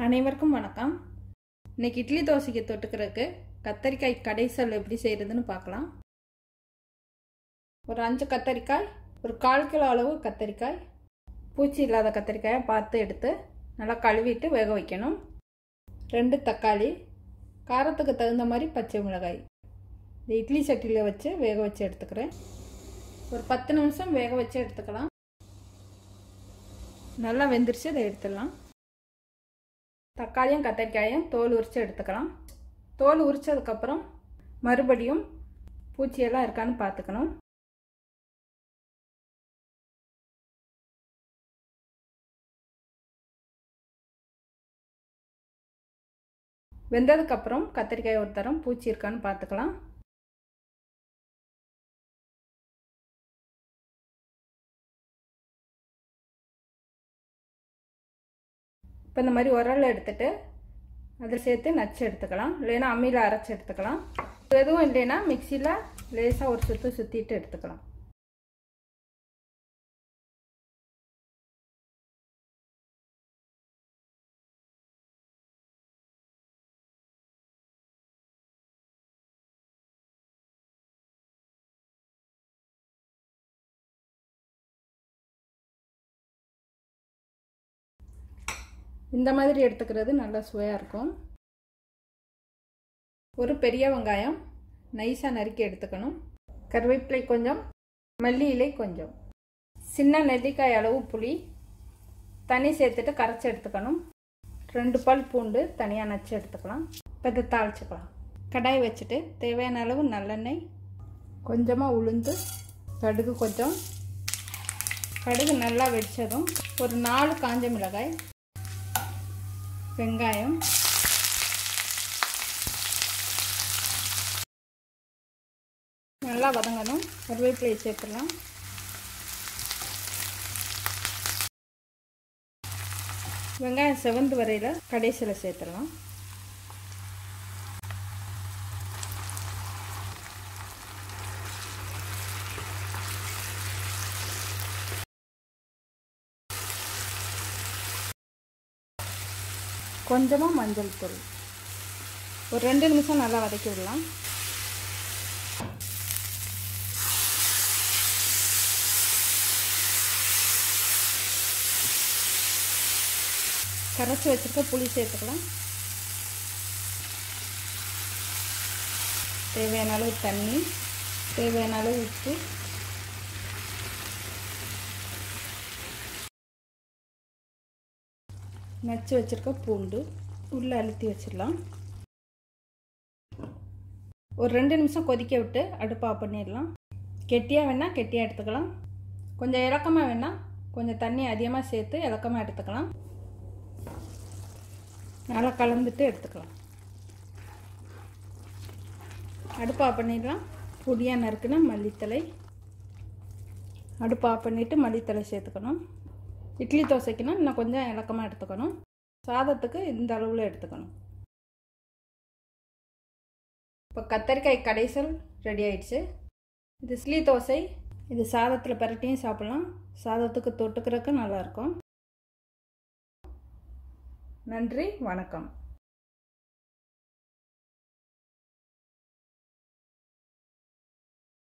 அனைவருக்கும் வணக்கம் இன்னைக்கு இட்லி தோசைக்கு தொட்டுக்கிறதுக்கு கத்தரிக்காய் கடைசல் எப்படி செய்கிறதுன்னு பார்க்கலாம் ஒரு அஞ்சு கத்தரிக்காய் ஒரு கால் கிலோ அளவு கத்தரிக்காய் பூச்சி இல்லாத கத்தரிக்காயை பார்த்து எடுத்து நல்லா கழுவிட்டு வேக வைக்கணும் ரெண்டு தக்காளி காரத்துக்கு தகுந்த மாதிரி பச்சை மிளகாய் இந்த இட்லி சட்டியில் வச்சு வேக வச்சு எடுத்துக்கிறேன் ஒரு பத்து நிமிஷம் வேக வச்சு எடுத்துக்கலாம் நல்லா வெந்துருச்சு அதை எடுத்துடலாம் தக்காளியும் கத்திரிக்காயும் தோல் உரித்து எடுத்துக்கலாம் தோல் உரித்ததுக்கப்புறம் மறுபடியும் பூச்சியெல்லாம் இருக்கான்னு பார்த்துக்கணும் வெந்ததுக்கப்புறம் கத்திரிக்காய் ஒரு தரம் பூச்சி இருக்கான்னு பார்த்துக்கலாம் இப்போ இந்த மாதிரி உரல் எடுத்துட்டு அதில் சேர்த்து நச்சு எடுத்துக்கலாம் இல்லைன்னா அம்மியில் அரைச்சி எடுத்துக்கலாம் எதுவும் இல்லைன்னா மிக்சியில் லேசாக ஒரு சுற்று சுற்றிட்டு எடுத்துக்கலாம் இந்த மாதிரி எடுத்துக்கிறது நல்லா சுவையாக இருக்கும் ஒரு பெரிய வெங்காயம் நைஸாக நறுக்கி எடுத்துக்கணும் கருவேப்பிலை கொஞ்சம் மல்லி இலை கொஞ்சம் சின்ன நெல்லிக்காய் அளவு புளி தண்ணி சேர்த்துட்டு கரைச்சி எடுத்துக்கணும் ரெண்டு பல் பூண்டு தனியாக நச்சு எடுத்துக்கலாம் இப்போ இதை தாளிச்சுக்கலாம் கடாய் வச்சுட்டு தேவையான அளவு நல்லெண்ணெய் கொஞ்சமாக உளுந்து கடுகு கொஞ்சம் கடுகு நல்லா வெடித்ததும் ஒரு நாலு காஞ்ச மிளகாய் வெங்காயம் நல்லா வதங்கணும் கருவேப்பிலையை சேர்த்துடலாம் வெங்காயம் செவந்து வரையில் கடைசியில் சேர்த்துடலாம் கொஞ்சமாக மஞ்சள் தூள் ஒரு ரெண்டு நிமிஷம் நல்லா வதக்கி விடலாம் கரைச்சி வச்சுருக்க புளி சேர்த்துக்கலாம் தேவையான அளவு தண்ணி தேவையான அளவு உப்பு நச்சு வச்சுருக்க பூண்டு உள்ளே அழுத்தி வச்சிடலாம் ஒரு ரெண்டு நிமிஷம் கொதிக்க விட்டு அடுப்பு ஆஃப் பண்ணிடலாம் கெட்டியாக வேணால் கெட்டியாக எடுத்துக்கலாம் கொஞ்சம் இலக்கமாக வேணால் கொஞ்சம் தண்ணி அதிகமாக சேர்த்து இலக்கமாக எடுத்துக்கலாம் நல்லா கலந்துட்டு எடுத்துக்கலாம் அடுப்பு ஆஃப் பண்ணிடலாம் பொடியாக நறுக்குனா மல்லித்தலை அடுப்பு ஆஃப் பண்ணிவிட்டு மல்லித்தலை சேர்த்துக்கணும் இட்லி தோசைக்குன்னா இன்னும் கொஞ்சம் இலக்கமாக எடுத்துக்கணும் சாதத்துக்கு இந்த அளவில் எடுத்துக்கணும் இப்போ கத்தரிக்காய் கடைசல் ரெடி ஆயிடுச்சு இது இட்லி தோசை இது சாதத்தில் பரட்டியும் சாப்பிட்லாம் சாதத்துக்கு தொட்டுக்கிறதுக்கு நல்லாயிருக்கும் நன்றி வணக்கம்